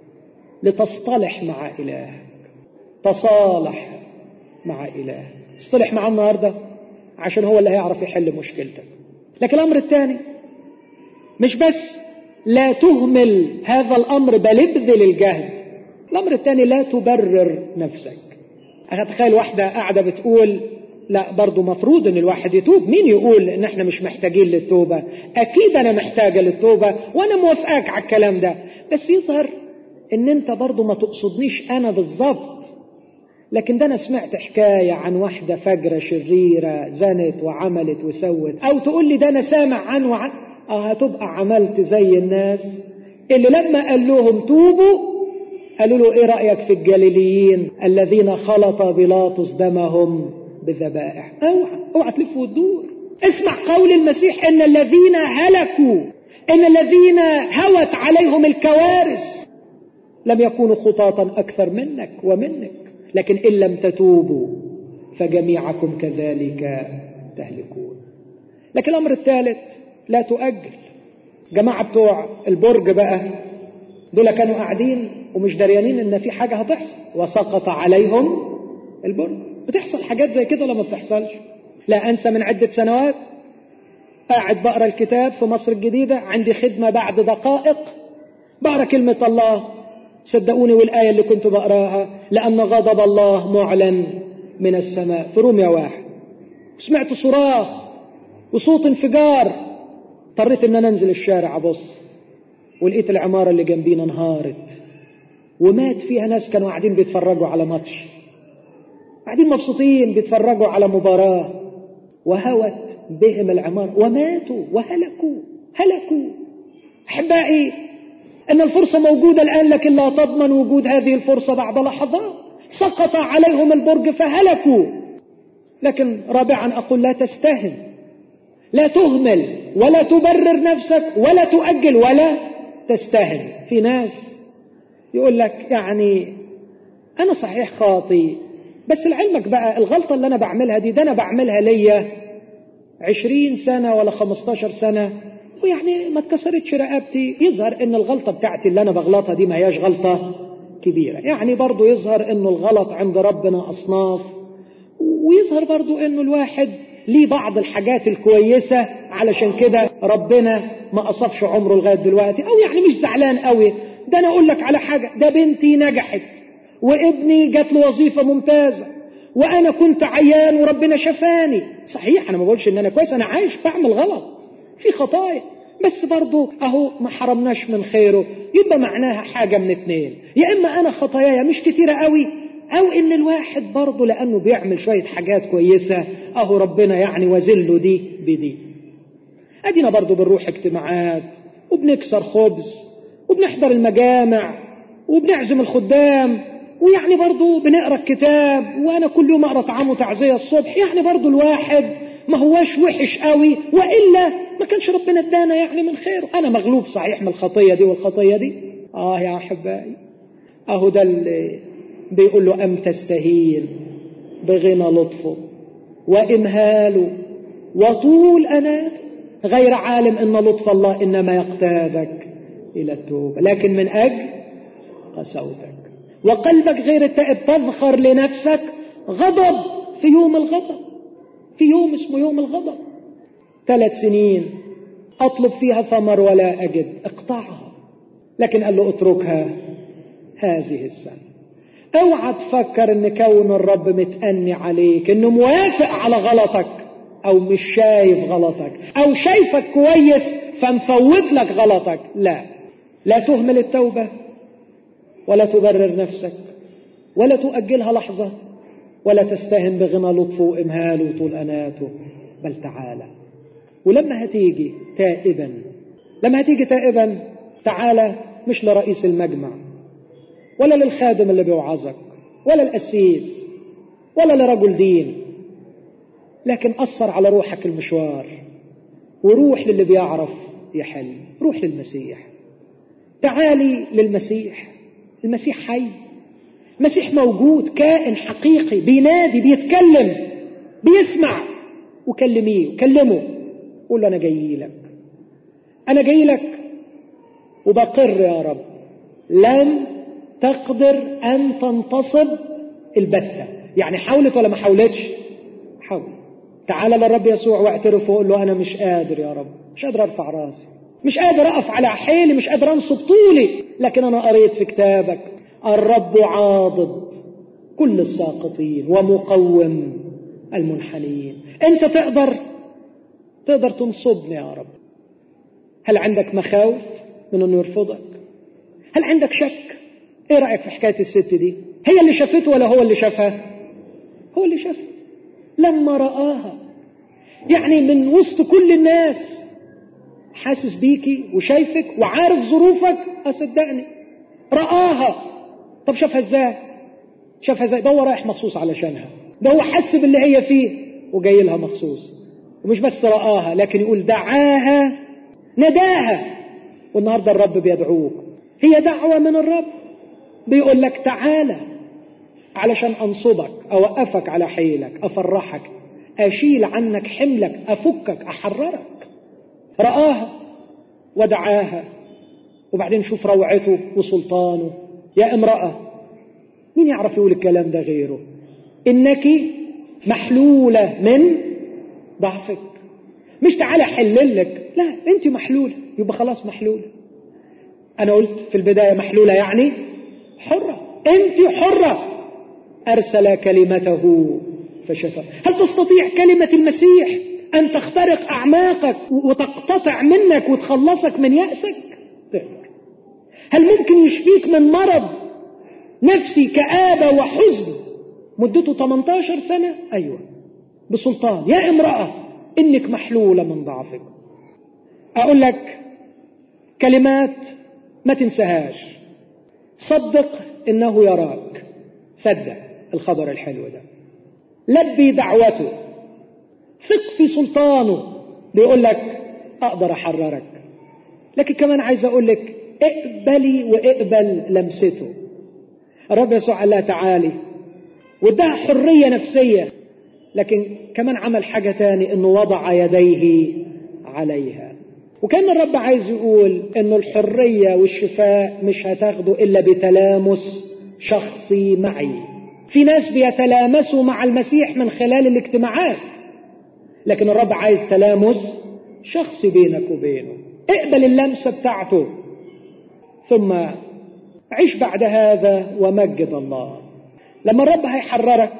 لتصطلح مع إلهك تصالح مع إله اصطلح معاه النهاردة عشان هو اللي هيعرف يحل مشكلتك لكن الأمر الثاني مش بس لا تهمل هذا الأمر بل ابذل الجهد الأمر الثاني لا تبرر نفسك أتخيل واحدة قاعدة بتقول لا برضو مفروض ان الواحد يتوب مين يقول ان احنا مش محتاجين للتوبة اكيد انا محتاجة للتوبة وانا موافقاك على الكلام ده بس يظهر ان انت برضو ما تقصدنيش انا بالظبط لكن ده انا سمعت حكاية عن واحدة فجرة شريرة زنت وعملت وسوت او تقول لي ده انا سامع عنه وعن اه هتبقى عملت زي الناس اللي لما قال لهم توبوا قالوا له ايه رأيك في الجليليين الذين خلط بيلاطس دمهم بذبائح اوعى اوعى تلف وتدور اسمع قول المسيح ان الذين هلكوا ان الذين هوت عليهم الكوارث لم يكونوا خطاطا اكثر منك ومنك لكن ان لم تتوبوا فجميعكم كذلك تهلكون لكن الامر الثالث لا تؤجل جماعة بتوع البرج بقى دول كانوا قاعدين ومش دريانين ان في حاجة هتحصل وسقط عليهم البرج بتحصل حاجات زي كده ولا ما بتحصلش لا انسى من عدة سنوات قاعد بقرا الكتاب في مصر الجديدة عندي خدمة بعد دقائق بقرا كلمة الله صدقوني والآية اللي كنت بقراها لأن غضب الله معلن من السماء في روميا واحد سمعت صراخ وصوت انفجار اضطريت ان انا انزل الشارع ابص ولقيت العمارة اللي جنبينا انهارت ومات فيها ناس كانوا قاعدين بيتفرجوا على ماتش قاعدين مبسوطين بيتفرجوا على مباراة وهوت بهم العمارة وماتوا وهلكوا هلكوا أحبائي أن الفرصة موجودة الآن لكن لا تضمن وجود هذه الفرصة بعد لحظات سقط عليهم البرج فهلكوا لكن رابعا أقول لا تستهن لا تهمل ولا تبرر نفسك ولا تؤجل ولا تستهن في ناس يقول لك يعني أنا صحيح خاطي بس لعلمك بقى الغلطة اللي أنا بعملها دي ده أنا بعملها ليا عشرين سنة ولا خمستاشر سنة ويعني ما اتكسرتش رقبتي يظهر ان الغلطة بتاعتي اللي انا بغلطها دي ما هياش غلطة كبيرة يعني برضو يظهر انه الغلط عند ربنا اصناف ويظهر برضو انه الواحد ليه بعض الحاجات الكويسة علشان كده ربنا ما قصفش عمره لغاية دلوقتي او يعني مش زعلان قوي ده انا اقول لك على حاجة ده بنتي نجحت وابني جات له وظيفة ممتازة وانا كنت عيان وربنا شفاني صحيح انا ما بقولش ان انا كويس انا عايش بعمل غلط في خطايا بس برضو اهو ما حرمناش من خيره يبقى معناها حاجة من اتنين يا اما انا خطاياي مش كتيرة قوي او ان الواحد برضو لانه بيعمل شوية حاجات كويسة اهو ربنا يعني وزله دي بدي ادينا برضو بنروح اجتماعات وبنكسر خبز وبنحضر المجامع وبنعزم الخدام ويعني برضو بنقرا الكتاب وانا كل يوم اقرا طعام وتعزيه الصبح يعني برضو الواحد ما هواش وحش قوي والا ما كانش ربنا ادانا يعني من خيره انا مغلوب صحيح من الخطيه دي والخطيه دي اه يا احبائي اهو ده اللي بيقول له ام تستهين بغنى لطفه وامهاله وطول اناته غير عالم ان لطف الله انما يقتادك الى التوبه لكن من اجل قسوتك وقلبك غير التائب تظهر لنفسك غضب في يوم الغضب في يوم اسمه يوم الغضب ثلاث سنين أطلب فيها ثمر ولا أجد اقطعها لكن قال له اتركها هذه السنة اوعى تفكر ان كون الرب متأني عليك انه موافق على غلطك او مش شايف غلطك او شايفك كويس فمفوت لك غلطك لا لا تهمل التوبة ولا تبرر نفسك ولا تؤجلها لحظة ولا تستهن بغنى لطفه وإمهاله وطول أناته بل تعالى ولما هتيجي تائبا لما هتيجي تائبا تعالى مش لرئيس المجمع ولا للخادم اللي بيوعظك ولا القسيس ولا لرجل دين لكن أثر على روحك المشوار وروح للي بيعرف يحل روح للمسيح تعالي للمسيح المسيح حي المسيح موجود كائن حقيقي بينادي بيتكلم بيسمع وكلميه كلمه قول له أنا جاي لك أنا جاي لك وبقر يا رب لم تقدر أن تنتصب البتة يعني حاولت ولا ما حاولتش حاول تعال للرب يسوع واعترف وقول له أنا مش قادر يا رب مش قادر أرفع راسي مش قادر أقف على حيلي مش قادر أنصب طولي لكن أنا قريت في كتابك الرب عاضد كل الساقطين ومقوم المنحنين أنت تقدر تقدر تنصبني يا رب هل عندك مخاوف من أنه يرفضك هل عندك شك ايه رأيك في حكاية الست دي هي اللي شافته ولا هو اللي شافها هو اللي شافها لما رآها يعني من وسط كل الناس حاسس بيكي وشايفك وعارف ظروفك أصدقني رآها طب شافها ازاي شافها ازاي ده هو رايح مخصوص علشانها ده هو حس باللي هي فيه وجاي لها مخصوص ومش بس رآها لكن يقول دعاها نداها والنهارده الرب بيدعوك هي دعوة من الرب بيقول لك تعالى علشان أنصبك أوقفك على حيلك أفرحك أشيل عنك حملك أفكك أحررك رآها ودعاها وبعدين شوف روعته وسلطانه يا امرأة مين يعرف يقول الكلام ده غيره إنك محلولة من ضعفك مش تعالى حللك لا انت محلولة يبقى خلاص محلولة أنا قلت في البداية محلولة يعني حرة أنت حرة أرسل كلمته فشفى هل تستطيع كلمة المسيح أن تخترق أعماقك وتقتطع منك وتخلصك من يأسك تقدر هل ممكن يشفيك من مرض نفسي كآبة وحزن مدته 18 سنة أيوة بسلطان يا امرأة إنك محلولة من ضعفك أقول لك كلمات ما تنساهاش صدق إنه يراك صدق الخبر الحلو ده لبي دعوته ثق في سلطانه بيقول لك أقدر أحررك لكن كمان عايز أقول لك اقبلي واقبل لمسته الرب يسوع قال لها تعالي وادها حرية نفسية لكن كمان عمل حاجة تاني انه وضع يديه عليها وكان الرب عايز يقول انه الحرية والشفاء مش هتاخده الا بتلامس شخصي معي في ناس بيتلامسوا مع المسيح من خلال الاجتماعات لكن الرب عايز تلامس شخصي بينك وبينه اقبل اللمسة بتاعته ثم عيش بعد هذا ومجد الله لما الرب هيحررك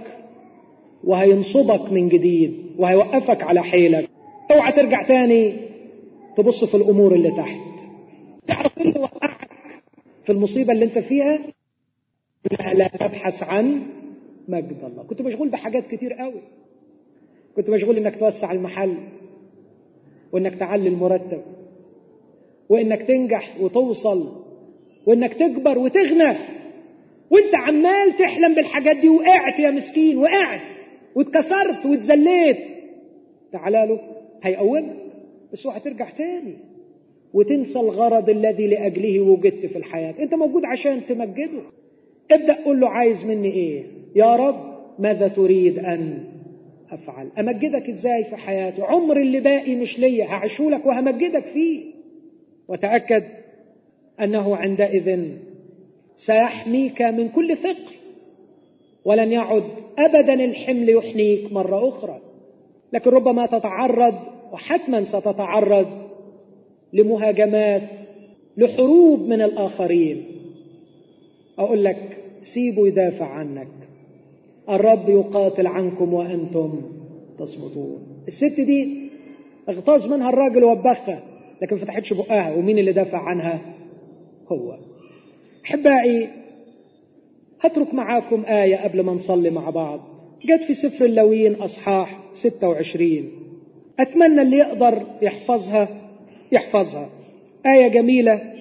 وهينصبك من جديد وهيوقفك على حيلك اوعى ترجع تاني تبص في الامور اللي تحت تعرف اللي وقعك في المصيبة اللي انت فيها لا, لا تبحث عن مجد الله كنت مشغول بحاجات كتير قوي كنت مشغول انك توسع المحل وانك تعلي المرتب وانك تنجح وتوصل وانك تكبر وتغنى وانت عمال تحلم بالحاجات دي وقعت يا مسكين وقعت واتكسرت واتذليت تعالى له هيقومك بس اوعى ترجع تاني وتنسى الغرض الذي لاجله وجدت في الحياه انت موجود عشان تمجده ابدا قول له عايز مني ايه يا رب ماذا تريد ان افعل امجدك ازاي في حياتي عمر اللي باقي مش ليا هعيشهولك وهمجدك فيه وتاكد انه عندئذ سيحميك من كل ثقل ولن يعد ابدا الحمل يحنيك مره اخرى لكن ربما تتعرض وحتما ستتعرض لمهاجمات لحروب من الاخرين اقول لك سيبه يدافع عنك الرب يقاتل عنكم وانتم تصمتون الست دي اغتاظ منها الراجل وبخها لكن فتحتش بقها ومين اللي دافع عنها هو احبائي هترك معاكم آية قبل ما نصلي مع بعض جت في سفر اللويين أصحاح 26 أتمنى اللي يقدر يحفظها يحفظها آية جميلة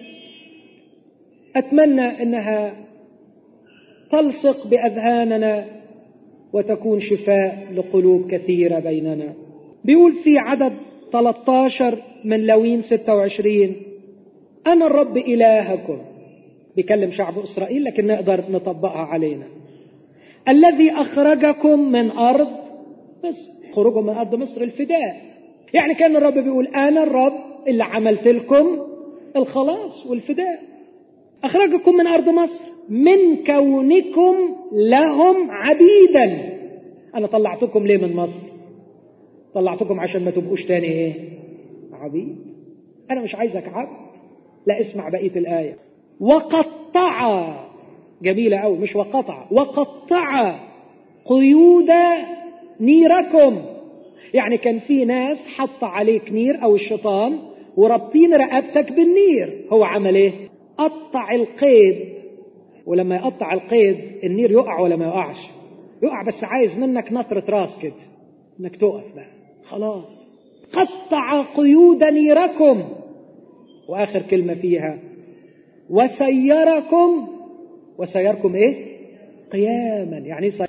أتمنى أنها تلصق بأذهاننا وتكون شفاء لقلوب كثيرة بيننا بيقول في عدد 13 من لوين 26 أنا الرب إلهكم بيكلم شعب إسرائيل لكن نقدر نطبقها علينا الذي أخرجكم من أرض مصر خروجهم من أرض مصر الفداء يعني كان الرب بيقول أنا الرب اللي عملت لكم الخلاص والفداء أخرجكم من أرض مصر من كونكم لهم عبيدا أنا طلعتكم ليه من مصر طلعتكم عشان ما تبقوش تاني إيه عبيد أنا مش عايزك عبد لا اسمع بقية الآية وقطع جميلة أوي مش وقطع وقطع قيود نيركم يعني كان في ناس حط عليك نير أو الشيطان وربطين رقبتك بالنير هو عمل ايه قطع القيد ولما يقطع القيد النير يقع ولا ما يقعش يقع بس عايز منك نطرة راس كده انك تقف بقى خلاص قطع قيود نيركم واخر كلمة فيها وسيركم وسيركم ايه قياما يعني